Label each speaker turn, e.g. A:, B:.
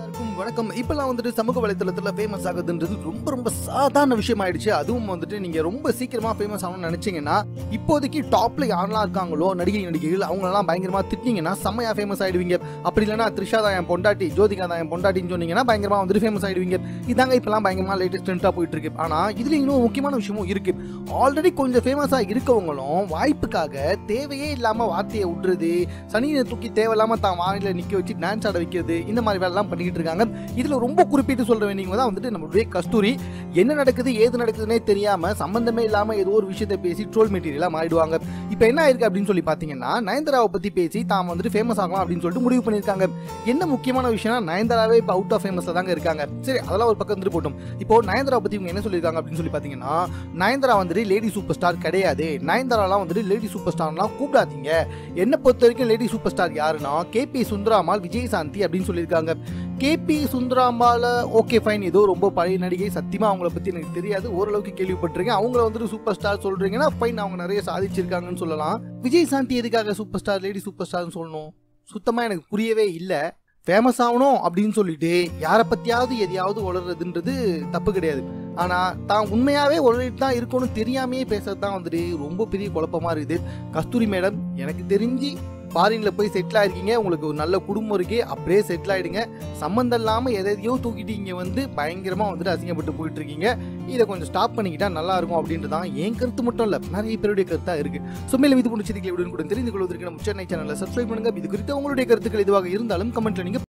A: எல்லாருக்கும் வணக்கம் இப்பெல்லாம் வந்துட்டு சமூக வலைத்தளத்தில் ஃபேமஸ் ஆகுதுன்றது ரொம்ப ரொம்ப சாதாரண விஷயம் ஆயிடுச்சு அதுவும் வந்துட்டு நீங்க ரொம்ப சீக்கிரமா ஃபேமஸ் ஆகணும்னு நினைச்சீங்கன்னா இப்போதைக்கு டாப்ல யாரெல்லாம் இருக்காங்களோ நடிகை நடிகைகள் அவங்களெல்லாம் பயங்கரமா திட்டினீங்கன்னா செம்மையா ஃபேமஸ் ஆயிடுவீங்க அப்படி இல்லைன்னா த்ரிஷா தான் என் பொண்டாட்டி ஜோதிகா தான் என் பொண்டாட்டின்னு சொன்னீங்கன்னா பயங்கரமா வந்துட்டு ஃபேமஸ் ஆயிடுவீங்க இதாங்க இப்பெல்லாம் பயங்கரமா லேட்டஸ்ட் ட்ரெண்டாக போயிட்டு இருக்கு ஆனா இதுல இன்னும் முக்கியமான விஷயமும் இருக்கு ஆல்ரெடி கொஞ்சம் ஃபேமஸா இருக்கவங்களும் வாய்ப்புக்காக தேவையே இல்லாம வார்த்தையை விடுறது சனியை தூக்கி தேவையில்லாம தான் வானிலை நிக்க வச்சு டான்ஸ் ஆட வைக்கிறது இந்த மாதிரி வேலைலாம் பண்ணிக்கிட்டு இருக்காங்க இதுல ரொம்ப குறிப்பிட்டு சொல்ற வேண்டியவங்க தான் வந்துட்டு நம்மளுடைய கஸ்தூரி என்ன நடக்குது ஏது நடக்குதுன்னே தெரியாம சம்பந்தமே இல்லாம ஏதோ ஒரு விஷயத்தை பேசி ட்ரோல் மெட்டீரியலா மாறிடுவாங்க இப்போ என்ன ஆயிருக்கு அப்படின்னு சொல்லி பாத்தீங்கன்னா நயன்தாராவை பத்தி பேசி தாம் வந்துட்டு ஃபேமஸ் ஆகலாம் அப்படின்னு சொல்லிட்டு முடிவு பண்ணியிருக்காங்க என்ன முக்கியமான விஷயம்னா நயன்தாராவே இப்போ அவுட் ஆஃப் ஃபேமஸ்ல தாங்க இருக்காங்க சரி அதெல்லாம் ஒரு பக்கம் வந்துட்டு போட்டும் இப்போ நயன்தாரா பத்தி இவங்க என்ன சொல்லியிருக்காங்க அப்படின்னு சொல்லி பாத்தீங்கன்னா நயன்தாரா வந்துட்டு லேடி சூப்பர் ஸ்டார் கிடையாது நயன்தாராலாம் வந்துட்டு லேடி சூப்பர் ஸ்டார்லாம் கூப்பிடாதீங்க என்ன பொறுத்த வரைக்கும் லேடி சூப்பர் ஸ்டார் யாருன்னா கேபி சுந்தராமால் விஜயசாந்தி அப்படின்னு சொல்லியிருக்காங்க கேபி சுந்தராமால ஓகே ஃபைன் ஏதோ ரொம்ப பழைய நடிகை சத்தியமா அவங்கள பத்தி எனக்கு தெரியாது ஓரளவுக்கு கேள்விப்பட்டிருக்கேன் அவங்கள வந்துட்டு சூப்பர் ஸ்டார் சொல்றீங்கன்னா ஃபைன் அவங்க நிறைய சாதிச்சிருக்காங்கன்னு சொல்லலாம் விஜயசாந்தி எதுக்காக சூப்பர் ஸ்டார் லேடி சூப்பர் ஸ்டார்னு சொல்லணும் சுத்தமா எனக்கு புரியவே இல்லை ஃபேமஸ் ஆகணும் அப்படின்னு சொல்லிட்டு யாரை பத்தியாவது எதையாவது உளறதுன்றது தப்பு கிடையாது ஆனா தான் உண்மையாவே உளறிட்டு தான் இருக்கணும் தெரியாமையே பேசுறது தான் வந்துட்டு ரொம்ப பெரிய குழப்பமா இருக்குது கஸ்தூரி மேடம் எனக்கு தெரிஞ்சு ஃபாரின்ல போய் செட்டில் ஆயிருக்கீங்க உங்களுக்கு ஒரு நல்ல குடும்பம் இருக்கு அப்படியே செட்டில் ஆயிடுங்க சம்மந்தம் இல்லாம எதையோ தூக்கிட்டு இங்க வந்து பயங்கரமா வந்துட்டு அசிங்கப்பட்டு போயிட்டு இருக்கீங்க இதை கொஞ்சம் ஸ்டாப் பண்ணிக்கிட்டா நல்லா இருக்கும் அப்படின்றது தான் என் கருத்து மட்டும் இல்ல நிறைய பேருடைய கருத்தா இருக்கு ஸோ மேலும் இது பிடிச்சதுக்கு எப்படி கூட தெரிந்து கொள்வதற்கு நம்ம சென்னை சேனலை சப்ஸ்கிரைப் பண்ணுங்க இது குறித்து உங்களுடைய கருத்துக்கள் இதுவாக இருந்தாலும் கமெண்ட்ல நீங்க